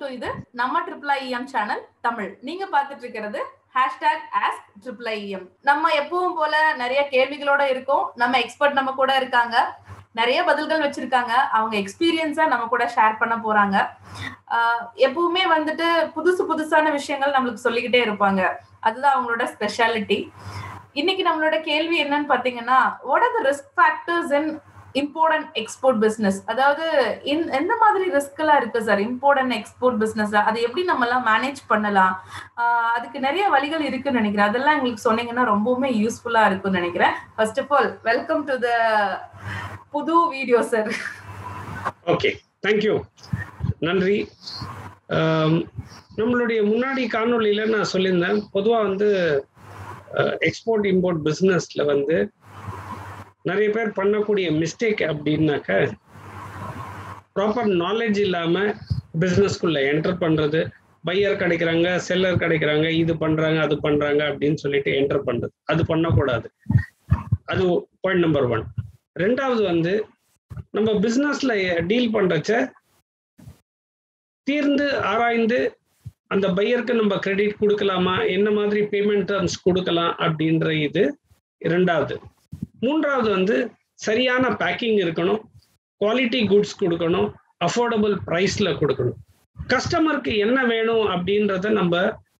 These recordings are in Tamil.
டு இது நம்ம ட்ரிபிள் ஐஎம் சேனல் தமிழ் நீங்க பார்த்துட்டு இருக்கிறது ஹேஷ்டாக் ஆஸ்க் ட்ரிபிள் ஐஎம் நம்ம எப்பவும் போல நிறைய கேள்விகளோட இருக்கோம் நம்ம எக்ஸ்பர்ட் நம்ம கூட இருக்காங்க நிறைய பதில்கள் வச்சிருக்காங்க அவங்க எக்ஸ்பீரியன்ஸா நம்ம கூட ஷேர் பண்ண போறாங்க ஆஹ் எப்பவுமே வந்துட்டு புதுசு புதுசான விஷயங்கள் நம்மளுக்கு சொல்லிக்கிட்டே இருப்பாங்க அதுதான் அவங்களோட ஸ்பெஷாலிட்டி இன்னைக்கு நம்மளோட கேள்வி என்னன்னு பாத்தீங்கன்னா what are the risk factors in import and export business அதாவது எந்த மாதிரி ரிஸ்க் எல்லாம் இருக்கு sir import and export business அது எப்படி நம்ம எல்லாம் மேனேஜ் பண்ணலாம் அதுக்கு நிறைய வழிகள் இருக்குன்னு நினைக்கிறேன் அதெல்லாம் எங்களுக்கு சொன்னீங்கன்னா ரொம்பவுமே யூஸ்ஃபுல்லா இருக்கும்னு நினைக்கிறேன் first of all welcome to the புது வீடியோ சார் ஓகே தேங்க்யூ நன்றி நம்மளுடைய முன்னாடி காணொலியில நான் சொல்லியிருந்தேன் பொதுவாக வந்து எக்ஸ்போர்ட் இம்போர்ட் பிஸ்னஸ்ல வந்து நிறைய பேர் பண்ணக்கூடிய மிஸ்டேக் அப்படின்னாக்க ப்ராப்பர் நாலேஜ் இல்லாம பிஸ்னஸ்க்குள்ள என்டர் பண்றது பையர் கிடைக்கிறாங்க செல்லர் கிடைக்கிறாங்க இது பண்றாங்க அது பண்றாங்க அப்படின்னு சொல்லிட்டு என்டர் பண்றது அது பண்ணக்கூடாது அது பாயிண்ட் நம்பர் ஒன் ரெண்டாவது வந்து நம்ம பிஸ்னஸ்ல டீல் பண்றச்ச தீர்ந்து ஆராய்ந்து அந்த பையருக்கு நம்ம கிரெடிட் கொடுக்கலாமா என்ன மாதிரி பேமெண்ட் டர்ம்ஸ் கொடுக்கலாம் அப்படின்ற இது இரண்டாவது மூன்றாவது வந்து சரியான பேக்கிங் இருக்கணும் குவாலிட்டி குட்ஸ் கொடுக்கணும் அஃபோர்டபுள் ப்ரைஸ்ல கொடுக்கணும் கஸ்டமருக்கு என்ன வேணும் அப்படின்றத நம்ம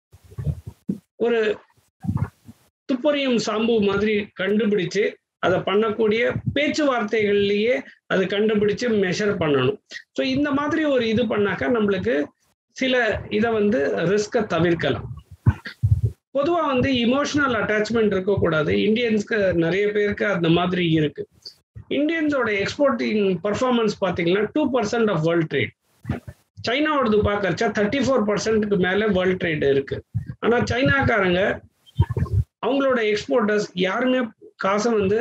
ஒரு துப்பறியும் சாம்பு மாதிரி கண்டுபிடிச்சு அதை பண்ணக்கூடிய பேச்சுவார்த்தைகள்லயே அது கண்டுபிடிச்சு மெஷர் பண்ணணும் ஸோ இந்த மாதிரி ஒரு இது பண்ணாக்கா நம்மளுக்கு சில இதை வந்து ரிஸ்கை தவிர்க்கலாம் பொதுவாக வந்து இமோஷனல் அட்டாச்மெண்ட் இருக்கக்கூடாது இந்தியன்ஸ்க்கு நிறைய பேருக்கு அந்த மாதிரி இருக்கு இந்தியன்ஸோட எக்ஸ்போர்ட்டிங் பர்ஃபார்மன்ஸ் பார்த்தீங்கன்னா two percent of world trade சைனாவோடது பார்க்கறச்சா தேர்ட்டி ஃபோர் பர்சன்ட்டுக்கு மேலே வேர்ல்ட் ட்ரேட் இருக்கு ஆனால் சைனாக்காரங்க அவங்களோட எக்ஸ்போர்ட்டர்ஸ் யாருமே காசை வந்து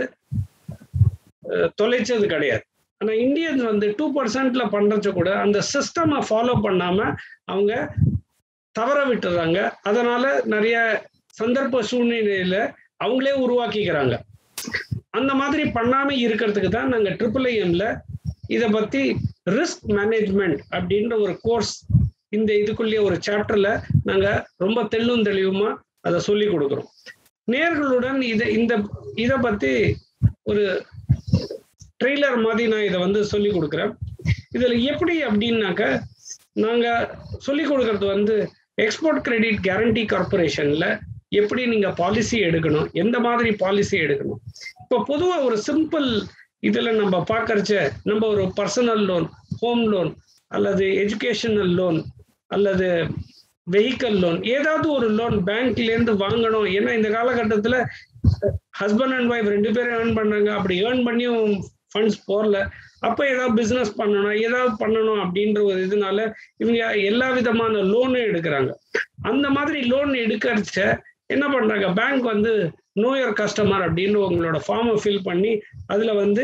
தொலைச்சது கிடையாது ஆனால் இந்தியன்ஸ் வந்து டூ பர்சன்ட்ல பண்றச்ச கூட அந்த சிஸ்டமை ஃபாலோ பண்ணாம அவங்க தவற விட்டுறாங்க அதனால நிறைய சந்தர்ப்ப சூழ்நிலையில அவங்களே உருவாக்கிக்கிறாங்க அந்த மாதிரி பண்ணாம இருக்கிறதுக்கு தான் நாங்க ட்ரிபிள் ஐஎம்ல இதை பத்தி ரிஸ்க் மேனேஜ்மெண்ட் அப்படின்ற ஒரு கோர்ஸ் இந்த இதுக்குள்ளேயே ஒரு சாப்டர்ல நாங்க ரொம்ப தெள்ளும் தெளிவுமா அதை சொல்லி கொடுக்குறோம் நேர்களுடன் இதை இந்த இதை பத்தி ஒரு ட்ரெய்லர் மாதிரி நான் இதை வந்து சொல்லி கொடுக்குறேன் இதுல எப்படி அப்படின்னாக்க நாங்க சொல்லி கொடுக்கறது வந்து எக்ஸ்போர்ட் கிரெடிட் கேரண்டி கார்பரேஷன்ல எப்படி நீங்க பாலிசி எடுக்கணும் எந்த மாதிரி பாலிசி எடுக்கணும் இப்போ பொதுவாக ஒரு சிம்பிள் இதுல நம்ம பார்க்கறச்ச நம்ம ஒரு பர்சனல் லோன் ஹோம் லோன் அல்லது எஜுகேஷனல் லோன் அல்லது வெஹிக்கல் லோன் ஏதாவது ஒரு லோன் பேங்க்லேருந்து வாங்கணும் ஏன்னா இந்த காலகட்டத்தில் ஹஸ்பண்ட் அண்ட் ஒய்ஃப் ரெண்டு பேரும் ஏர்ன் பண்ணாங்க அப்படி ஏர்ன் பண்ணியும் ஃபண்ட்ஸ் போடல அப்போ ஏதாவது பிஸ்னஸ் பண்ணணும் ஏதாவது பண்ணணும் அப்படின்ற ஒரு இதனால இவங்க எல்லா விதமான லோனும் எடுக்கிறாங்க அந்த மாதிரி லோன் எடுக்கிறச்ச என்ன பண்றாங்க பேங்க் வந்து நோயர் கஸ்டமர் அப்படின்னு உங்களோட ஃபார்மை ஃபில் பண்ணி அதில் வந்து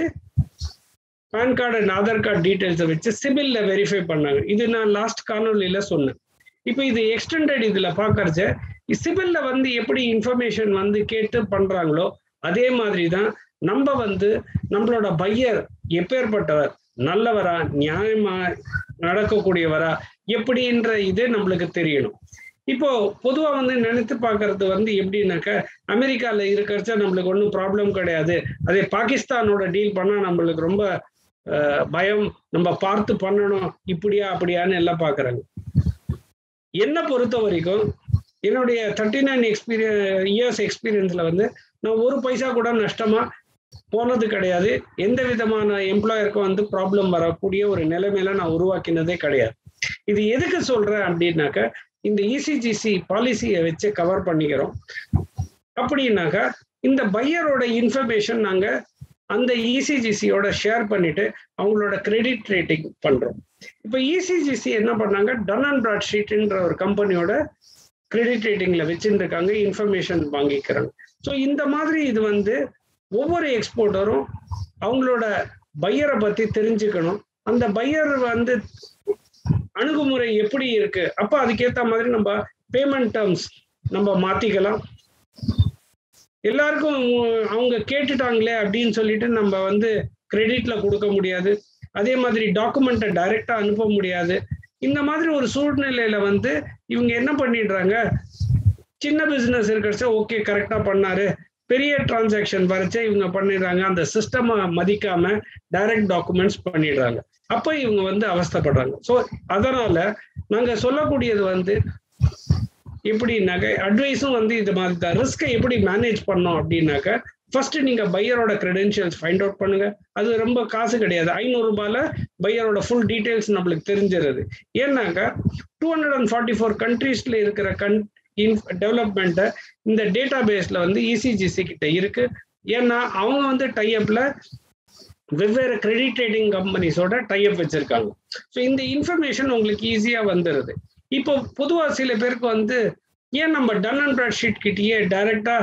PAN card and Aadhaar card டீட்டெயில்ஸை வச்சு சிபில்ல வெரிஃபை பண்ணாங்க இது நான் லாஸ்ட் காணொலியில சொன்னேன் இப்போ இது எக்ஸ்டெண்டட் இதில் பார்க்கறச்ச சிபில்ல வந்து எப்படி இன்ஃபர்மேஷன் வந்து கேட்டு பண்றாங்களோ அதே மாதிரி தான் நம்ம வந்து நம்மளோட பையர் எப்பேற்பட்டவர் நல்லவரா நியாயமா நடக்கக்கூடியவரா எப்படின்ற இது நம்மளுக்கு தெரியணும் இப்போ பொதுவா வந்து நினைத்து பார்க்கறது வந்து எப்படின்னாக்க அமெரிக்கால இருக்கிறச்ச நம்மளுக்கு ஒன்றும் ப்ராப்ளம் கிடையாது அதே பாகிஸ்தானோட டீல் பண்ணா நம்மளுக்கு ரொம்ப பயம் நம்ம பார்த்து பண்ணணும் இப்படியா அப்படியான்னு எல்லாம் பாக்குறாங்க என்னை பொறுத்த வரைக்கும் என்னுடைய தேர்ட்டி நைன் எக்ஸ்பீரியன் இயர்ஸ் எக்ஸ்பீரியன்ஸ்ல வந்து நான் ஒரு பைசா கூட நஷ்டமா போனது கிடையாது எந்த விதமான எம்ப்ளாயருக்கும் வந்து ப்ராப்ளம் வரக்கூடிய ஒரு நிலைமையில நான் உருவாக்கினதே கிடையாது இது எதுக்கு சொல்றேன் அப்படின்னாக்க இந்த இசிஜிசி பாலிசியை வச்சு கவர் பண்ணிக்கிறோம் அப்படின்னாக்கா இந்த பையரோட இன்ஃபர்மேஷன் நாங்க அந்த இசிஜிசியோட ஷேர் பண்ணிட்டு அவங்களோட கிரெடிட் ரேட்டிங் பண்றோம் இப்போ இசிஜிசி என்ன பண்ணாங்க டன் அண்ட் பிராட் ஷீட்ன்ற ஒரு கம்பெனியோட கிரெடிட் ரேட்டிங்ல வச்சுருக்காங்க இன்ஃபர்மேஷன் வாங்கிக்கிறாங்க ஸோ இந்த மாதிரி இது வந்து ஒவ்வொரு எக்ஸ்போர்ட்டரும் அவங்களோட பையரை பத்தி தெரிஞ்சுக்கணும் அந்த பையர் வந்து அணுகுமுறை எப்படி இருக்கு அப்ப அதுக்கேத்த மாதிரி நம்ம பேமெண்ட் டேர்ம்ஸ் நம்ம மாத்திக்கலாம் எல்லாருக்கும் அவங்க கேட்டுட்டாங்களே அப்படின்னு சொல்லிட்டு நம்ம வந்து கிரெடிட்ல கொடுக்க முடியாது அதே மாதிரி டாக்குமெண்ட்டை டைரக்டா அனுப்ப முடியாது இந்த மாதிரி ஒரு சூழ்நிலையில வந்து இவங்க என்ன பண்ணிடுறாங்க சின்ன பிசினஸ் இருக்கிறச்ச ஓகே கரெக்டா பண்ணாரு பெரிய டிரான்சாக்ஷன் வரைச்சே இவங்க பண்ணிடுறாங்க அந்த சிஸ்டமை மதிக்காம டைரக்ட் டாக்குமெண்ட்ஸ் பண்ணிடுறாங்க அப்ப இவங்க வந்து அவஸ்தைப்படுறாங்க ஸோ அதனால நாங்க சொல்லக்கூடியது வந்து எப்படின்னாக்க அட்வைஸும் வந்து இது மாதிரி தான் ரிஸ்கை எப்படி மேனேஜ் பண்ணோம் அப்படின்னாக்க ஃபர்ஸ்ட் நீங்க பையரோட கிரெடென்ஷியல்ஸ் ஃபைண்ட் அவுட் பண்ணுங்க அது ரொம்ப காசு கிடையாது ஐநூறு ரூபாயில பையரோட ஃபுல் டீடைல்ஸ் நம்மளுக்கு தெரிஞ்சிருது ஏன்னாக்க two hundred and forty four கண்ட்ரீஸ்ல இருக்கிற கன் டெவலப்மெண்ட்டை இந்த டேட்டா பேஸ்ல வந்து இசிஜிசி கிட்ட இருக்கு ஏன்னா அவங்க வந்து டைஅப்ல வெவ்வேறு கிரெடிட் ட்ரேடிங் கம்பெனிஸோட டைஅப் வச்சிருக்காங்க ஸோ இந்த இன்ஃபர்மேஷன் உங்களுக்கு ஈஸியா வந்துடுது இப்போ பொதுவாக சில பேருக்கு வந்து ஏன் நம்ம டன் அண்ட் பிராட் ஷீட் கிட்டேயே டைரக்டா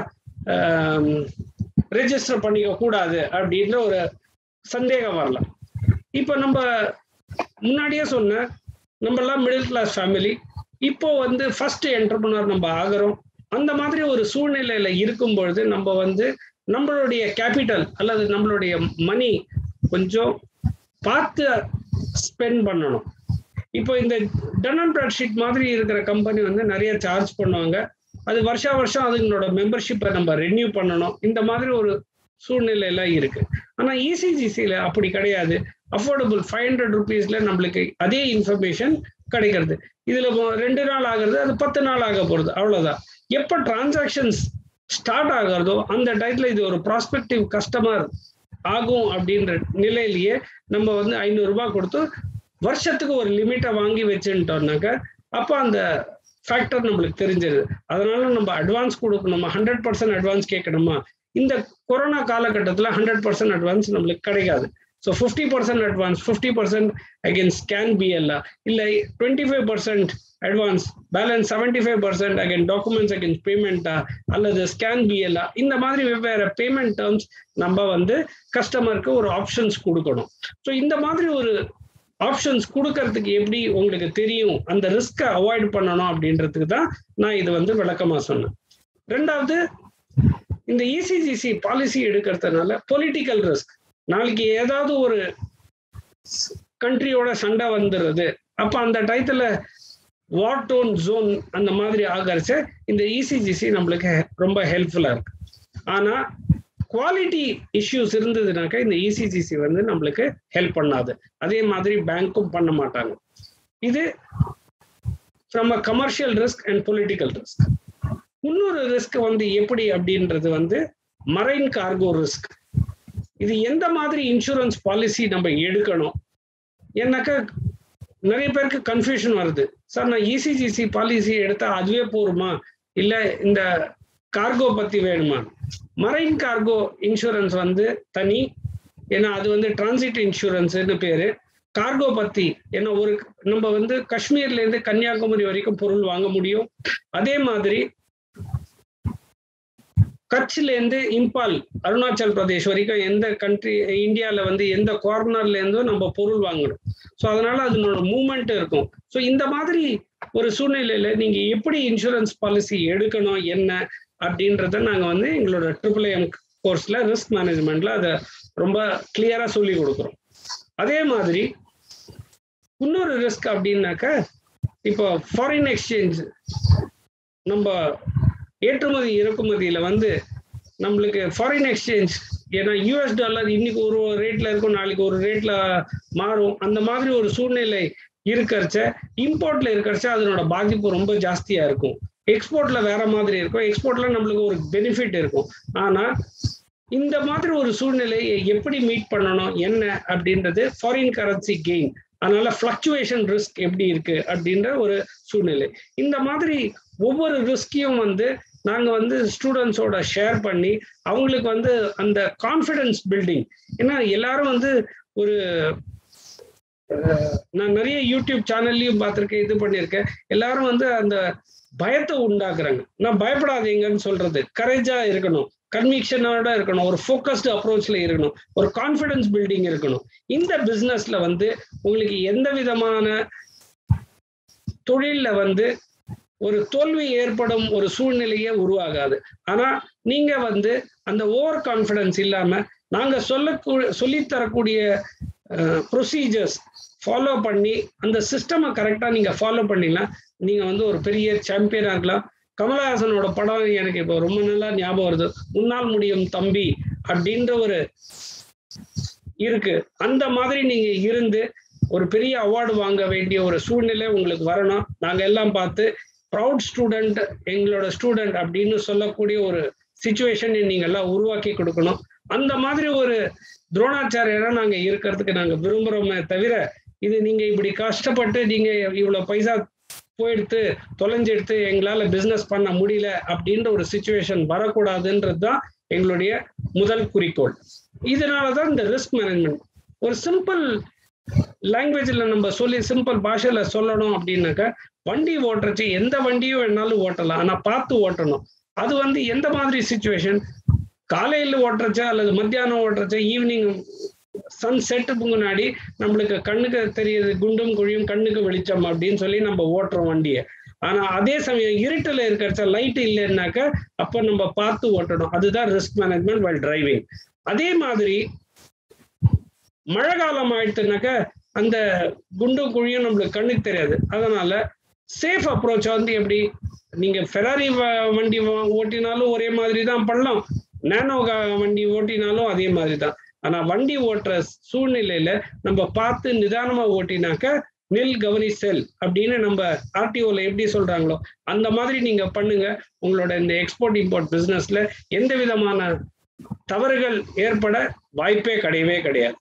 ரெஜிஸ்டர் பண்ணிக்க கூடாது அப்படின்ற ஒரு சந்தேகம் வரலாம் இப்போ நம்ம முன்னாடியே சொன்ன நம்ம எல்லாம் மிடில் கிளாஸ் ஃபேமிலி இப்போ வந்து ஃபர்ஸ்ட் என்டர்பிரினர் நம்ம ஆகிறோம் அந்த மாதிரி ஒரு சூழ்நிலையில இருக்கும் பொழுது நம்ம வந்து நம்மளுடைய கேபிட்டல் அல்லது நம்மளுடைய மணி கொஞ்சம் பார்த்து ஸ்பெண்ட் பண்ணணும் இப்போ இந்த டன் அண்ட் பிராட் ஷீட் மாதிரி இருக்கிற கம்பெனி வந்து நிறைய சார்ஜ் பண்ணுவாங்க அது வருஷா வருஷம் அதுங்களோட மெம்பர்ஷிப்பை நம்ம ரெனியூ பண்ணணும் இந்த மாதிரி ஒரு சூழ்நிலை எல்லாம் இருக்கு ஆனா இசிஜிசியில அப்படி கிடையாது அஃபோர்டபுள் ஃபைவ் ஹண்ட்ரட் ருபீஸ்ல நம்மளுக்கு அதே இன்ஃபர்மேஷன் கிடைக்கிறது இதுல ரெண்டு நாள் ஆகுறது அது பத்து நாள் ஆக போறது அவ்வளவுதான் எப்ப டிரான்சாக்ஷன்ஸ் ஸ்டார்ட் ஆகிறதோ அந்த டயத்துல இது ஒரு ப்ராஸ்பெக்டிவ் கஸ்டமர் ஆகும் அப்படின்ற நிலையிலேயே நம்ம வந்து ஐநூறு ரூபாய் கொடுத்து வருஷத்துக்கு ஒரு லிமிட்டை வாங்கி வச்சுட்டோம்னாக்க அப்போ அந்த ஃபேக்டர் நம்மளுக்கு தெரிஞ்சிருது அதனால நம்ம அட்வான்ஸ் கொடுக்கணுமா ஹண்ட்ரட் பர்சன்ட் அட்வான்ஸ் கேட்கணுமா இந்த கொரோனா காலகட்டத்தில் ஹண்ட்ரட் பர்சன்ட் அட்வான்ஸ் நம்மளுக்கு கிடைக்காது so fifty percent advance fifty percent again scan பிஎல்ஆ இல்லை twenty five percent advance balance seventy five percent again documents again பேமெண்ட்டா அல்லது ஸ்கேன் பிஎல்ஆ இந்த மாதிரி வெவ்வேறு பேமெண்ட் டேர்ம்ஸ் நம்ம வந்து கஸ்டமருக்கு ஒரு ஆப்ஷன்ஸ் கொடுக்கணும் ஸோ இந்த மாதிரி ஒரு ஆப்ஷன்ஸ் கொடுக்கறதுக்கு எப்படி உங்களுக்கு தெரியும் அந்த ரிஸ்கை அவாய்ட் பண்ணணும் அப்படின்றதுக்கு தான் நான் இது வந்து விளக்கமா சொன்னேன் ரெண்டாவது இந்த இசிஜிசி பாலிசி எடுக்கிறதுனால பொலிட்டிக்கல் ரிஸ்க் நாளைக்கு ஏதாவது ஒரு கண்ட்ரியோட சண்டை வந்துடுறது அப்ப அந்த டயத்துல வார் டோன் ஜோன் அந்த மாதிரி ஆகரிச்ச இந்த இசிஜிசி நம்மளுக்கு ரொம்ப ஹெல்ப்ஃபுல்லா இருக்கு ஆனா குவாலிட்டி இஷ்யூஸ் இருந்ததுனாக்கா இந்த இசிஜிசி வந்து நம்மளுக்கு ஹெல்ப் பண்ணாது அதே மாதிரி பேங்க்கும் பண்ண மாட்டாங்க இது from a commercial risk and political risk இன்னொரு ரிஸ்க் வந்து எப்படி அப்படின்றது வந்து மரைன் கார்கோ ரிஸ்க் இது எந்த மாதிரி இன்சூரன்ஸ் பாலிசி நம்ம எடுக்கணும் ஏன்னாக்கா நிறைய பேருக்கு கன்ஃபியூஷன் வருது சார் நான் இசிஜிசி பாலிசி எடுத்தா அதுவே போருமா இல்ல இந்த கார்கோ பத்தி வேணுமா மரைன் கார்கோ இன்சூரன்ஸ் வந்து தனி ஏன்னா அது வந்து டிரான்சிட் இன்சூரன்ஸ்னு பேரு கார்கோ பத்தி ஏன்னா ஒரு நம்ம வந்து காஷ்மீர்ல இருந்து கன்னியாகுமரி வரைக்கும் பொருள் வாங்க முடியும் அதே மாதிரி கட்ச்ல இருந்து இம்பால் அருணாச்சல் பிரதேஷ் வரைக்கும் எந்த கண்ட்ரி இந்தியால வந்து எந்த கார்னர்ல இருந்தும் நம்ம பொருள் வாங்கணும் ஸோ அதனால அதனோட மூமெண்ட் இருக்கும் ஸோ இந்த மாதிரி ஒரு சூழ்நிலையில நீங்க எப்படி இன்சூரன்ஸ் பாலிசி எடுக்கணும் என்ன அப்படின்றத நாங்க வந்து எங்களோட ட்ரிபிள் எம் கோர்ஸ்ல ரிஸ்க் மேனேஜ்மெண்ட்ல அதை ரொம்ப கிளியரா சொல்லி கொடுக்குறோம் அதே மாதிரி இன்னொரு ரிஸ்க் அப்படின்னாக்க இப்போ ஃபாரின் எக்ஸ்சேஞ்ச் நம்ம ஏற்றுமதி இறக்குமதியில வந்து நம்மளுக்கு ஃபாரின் எக்ஸ்சேஞ்ச் ஏன்னா யூஎஸ் டாலர் இன்னைக்கு ஒரு ரேட்ல இருக்கும் நாளைக்கு ஒரு ரேட்ல மாறும் அந்த மாதிரி ஒரு சூழ்நிலை இருக்கிறச்ச இம்போர்ட்ல இருக்கிறச்ச அதனோட பாதிப்பு ரொம்ப ஜாஸ்தியா இருக்கும் எக்ஸ்போர்ட்ல வேற மாதிரி இருக்கும் எக்ஸ்போர்ட்ல நம்மளுக்கு ஒரு பெனிஃபிட் இருக்கும் ஆனா இந்த மாதிரி ஒரு சூழ்நிலையை எப்படி மீட் பண்ணணும் என்ன அப்படின்றது ஃபாரின் கரன்சி கெயின் அதனால ஃபிளக்சுவேஷன் ரிஸ்க் எப்படி இருக்கு அப்படின்ற ஒரு சூழ்நிலை இந்த மாதிரி ஒவ்வொரு ரிஸ்கையும் வந்து நாங்க வந்து ஸ்டூடெண்ட்ஸோட ஷேர் பண்ணி அவங்களுக்கு வந்து அந்த கான்ஃபிடன்ஸ் பில்டிங் ஏன்னா எல்லாரும் வந்து ஒரு நான் நிறைய யூடியூப் சேனல்லையும் பார்த்துருக்கேன் இது பண்ணியிருக்கேன் எல்லாரும் வந்து அந்த பயத்தை உண்டாக்குறாங்க நான் பயப்படாதீங்கன்னு சொல்றது கரேஜா இருக்கணும் கன்விக்ஷனோட இருக்கணும் ஒரு ஃபோக்கஸ்டு அப்ரோச்ல இருக்கணும் ஒரு கான்ஃபிடன்ஸ் பில்டிங் இருக்கணும் இந்த பிசினஸ்ல வந்து உங்களுக்கு எந்த விதமான தொழில்ல வந்து ஒரு தோல்வி ஏற்படும் ஒரு சூழ்நிலையே உருவாகாது ஆனா நீங்க வந்து அந்த ஓவர் கான்ஃபிடன்ஸ் இல்லாம நாங்க சொல்ல சொல்லித்தரக்கூடிய ப்ரொசீஜர்ஸ் ஃபாலோ பண்ணி அந்த சிஸ்டமை கரெக்டாக நீங்கள் ஃபாலோ பண்ணீங்கன்னா நீங்கள் வந்து ஒரு பெரிய சாம்பியனாக இருக்கலாம் கமலஹாசனோட படம் எனக்கு இப்போ ரொம்ப நல்லா ஞாபகம் வருது முன்னால் முடியும் தம்பி அப்படின்ற ஒரு இருக்கு அந்த மாதிரி நீங்க இருந்து ஒரு பெரிய அவார்டு வாங்க வேண்டிய ஒரு சூழ்நிலை உங்களுக்கு வரணும் நாங்க எல்லாம் பார்த்து ப்ரவுட் ஸ்டூடெண்ட் எங்களோட ஸ்டூடெண்ட் அப்படின்னு சொல்லக்கூடிய ஒரு சுச்சுவேஷன் நீங்க எல்லாம் உருவாக்கி கொடுக்கணும் அந்த மாதிரி ஒரு துரோணாச்சாரியரா நாங்க இருக்கிறதுக்கு நாங்க விரும்புறோமே தவிர இது நீங்க இப்படி கஷ்டப்பட்டு நீங்க இவ்வளவு பைசா போயிடுத்து தொலைஞ்செடுத்து எங்களால பிசினஸ் பண்ண முடியல அப்படின்ற ஒரு சுச்சுவேஷன் வரக்கூடாதுன்றது தான் எங்களுடைய முதல் குறிக்கோள் இதனாலதான் இந்த ரிஸ்க் மேனேஜ்மெண்ட் ஒரு சிம்பிள் லாங்குவேஜ்ல நம்ம சொல்லி சிம்பிள் பாஷையில சொல்லணும் அப்படின்னாக்க வண்டி ஓட்டுறச்சு எந்த வண்டியும் வேணாலும் ஓட்டலாம் ஆனா பார்த்து ஓட்டணும் அது வந்து எந்த மாதிரி சுச்சுவேஷன் காலையில் ஓட்டுறச்சா அல்லது மத்தியானம் ஓட்டுறச்சா ஈவினிங் சன் செட்டுக்கு முன்னாடி நம்மளுக்கு கண்ணுக்கு தெரியுது குண்டும் குழியும் கண்ணுக்கு வெளிச்சம் அப்படின்னு சொல்லி நம்ம ஓட்டுறோம் வண்டியை ஆனா அதே சமயம் இருட்டுல இருக்கிறச்ச லைட் இல்லைன்னாக்க அப்ப நம்ம பார்த்து ஓட்டணும் அதுதான் ரிஸ்க் மேனேஜ்மெண்ட் வைல் டிரைவிங் அதே மாதிரி மழை காலம் ஆயிடுச்சுனாக்க அந்த குண்டும் குழியும் நம்மளுக்கு கண்ணுக்கு தெரியாது அதனால சேஃப் அப்ரோச் வந்து எப்படி நீங்க ஃபெராரி வண்டி ஓட்டினாலும் ஒரே மாதிரி தான் பண்ணலாம் நேனோ வண்டி ஓட்டினாலும் அதே மாதிரி தான் ஆனா வண்டி ஓட்டுற சூழ்நிலையில நம்ம பார்த்து நிதானமா ஓட்டினாக்க நெல் கவனி செல் அப்படின்னு நம்ம ஆர்டிஓல எப்படி சொல்றாங்களோ அந்த மாதிரி நீங்க பண்ணுங்க உங்களோட இந்த எக்ஸ்போர்ட் இம்போர்ட் பிசினஸ்ல எந்த விதமான தவறுகள் ஏற்பட வாய்ப்பே கிடையவே கிடையாது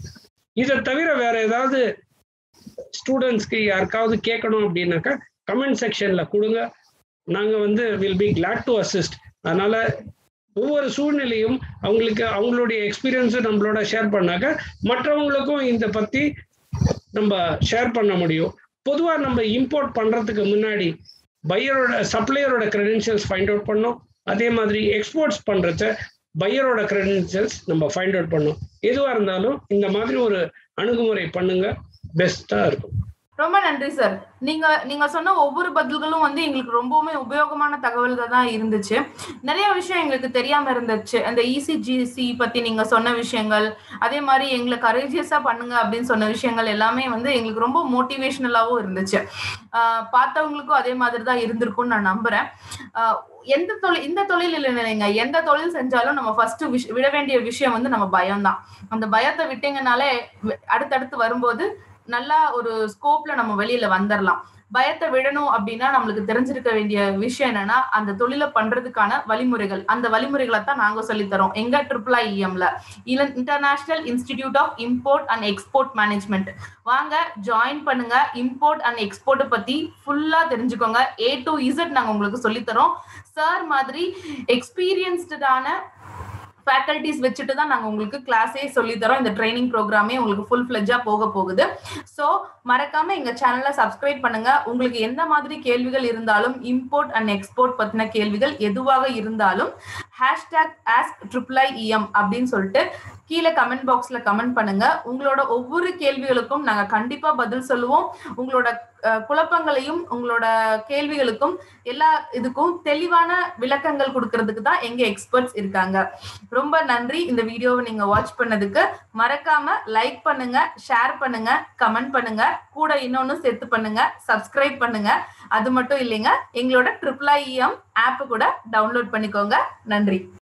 இதை தவிர வேற ஏதாவது ஸ்டூடெண்ட்ஸ்க்கு யாருக்காவது கேட்கணும் அப்படின்னாக்கா கமெண்ட் செக்ஷன்ல கொடுங்க நாங்க வந்து will be glad to assist அதனால ஒவ்வொரு சூழ்நிலையும் அவங்களுக்கு அவங்களுடைய எக்ஸ்பீரியன்ஸை நம்மளோட ஷேர் பண்ணாக்க மற்றவங்களுக்கும் இந்த பத்தி நம்ம ஷேர் பண்ண முடியும் பொதுவாக நம்ம இம்போர்ட் பண்றதுக்கு முன்னாடி பையரோட சப்ளையரோட கிரெடென்ஷியல்ஸ் ஃபைண்ட் அவுட் பண்ணோம் அதே மாதிரி எக்ஸ்போர்ட்ஸ் பண்றச்ச பையரோட கிரெடென்ஷியல்ஸ் நம்ம ஃபைண்ட் அவுட் பண்ணோம் எதுவாக இருந்தாலும் இந்த மாதிரி ஒரு அணுகுமுறை பண்ணுங்க பெஸ்டா இருக்கும் ரொம்ப நன்றி சார் நீங்க நீங்க சொன்ன ஒவ்வொரு பதில்களும் வந்து எங்களுக்கு ரொம்பவுமே உபயோகமான தகவல்கள் தான் இருந்துச்சு நிறைய விஷயம் எங்களுக்கு தெரியாம இருந்துச்சு அந்த இசிஜிசி பத்தி நீங்க சொன்ன விஷயங்கள் அதே மாதிரி எங்களை கரேஜியஸா பண்ணுங்க அப்படின்னு சொன்ன விஷயங்கள் எல்லாமே வந்து எங்களுக்கு ரொம்ப மோட்டிவேஷனலாவும் இருந்துச்சு ஆஹ் பார்த்தவங்களுக்கும் அதே மாதிரி தான் இருந்திருக்கும்னு நான் நம்புறேன் ஆஹ் எந்த தொழில் இந்த தொழில் இல்லைங்க எந்த தொழில் செஞ்சாலும் நம்ம ஃபர்ஸ்ட் விஷ விட வேண்டிய விஷயம் வந்து நம்ம பயம்தான் அந்த பயத்தை விட்டீங்கனாலே அடுத்தடுத்து வரும்போது நல்லா ஒரு ஸ்கோப்ல நம்ம வெளியில வந்துடலாம் பயத்தை விடணும் அப்படின்னா நம்மளுக்கு தெரிஞ்சிருக்க வேண்டிய விஷயம் என்னன்னா அந்த தொழிலை பண்றதுக்கான வழிமுறைகள் அந்த வழிமுறைகளை தான் நாங்க சொல்லித்தரோம் எங்க ட்ரிபிள் ஐஎம்ல international institute of import and export management வாங்க ஜாயின் பண்ணுங்க இம்போர்ட் அண்ட் எக்ஸ்போர்ட் பத்தி ஃபுல்லா தெரிஞ்சுக்கோங்க ஏ டு இசட் நாங்க உங்களுக்கு சொல்லித்தரோம் சார் மாதிரி எக்ஸ்பீரியன்ஸ்டான ஃபேக்கல்டிஸ் வச்சுட்டு தான் நாங்கள் உங்களுக்கு கிளாஸே சொல்லி தரோம் இந்த ட்ரைனிங் ப்ரோக்ராமே உங்களுக்கு ஃபுல் ஃபிளெஜா போக போகுது ஸோ மறக்காம எங்க சேனலை சப்ஸ்கிரைப் பண்ணுங்க உங்களுக்கு எந்த மாதிரி கேள்விகள் இருந்தாலும் இம்போர்ட் அண்ட் எக்ஸ்போர்ட் பத்தின கேள்விகள் எதுவாக இருந்தாலும் ஹேஷ்டாக் ஆஸ்க் ட்ரிபிள் இஎம் அப்படின்னு சொல்லிட்டு கீழே கமெண்ட் பாக்ஸ்ல கமெண்ட் பண்ணுங்க உங்களோட ஒவ்வொரு கேள்விகளுக்கும் நாங்க கண்டிப்பா பதில் சொல்லுவோம் உங்களோட குழப்பங்களையும் உங்களோட கேள்விகளுக்கும் எல்லா இதுக்கும் தெளிவான விளக்கங்கள் கொடுக்கறதுக்கு தான் எங்க எக்ஸ்பர்ட்ஸ் இருக்காங்க ரொம்ப நன்றி இந்த வீடியோவை நீங்க வாட்ச் பண்ணதுக்கு மறக்காம லைக் பண்ணுங்க ஷேர் பண்ணுங்க கமெண்ட் பண்ணுங்க கூட இன்னொன்னு சேர்த்து பண்ணுங்க சப்ஸ்கிரைப் பண்ணுங்க அது மட்டும் இல்லைங்க எங்களோட ட்ரிபிள் ஐஎம் ஆப் கூட டவுன்லோட் பண்ணிக்கோங்க நன்றி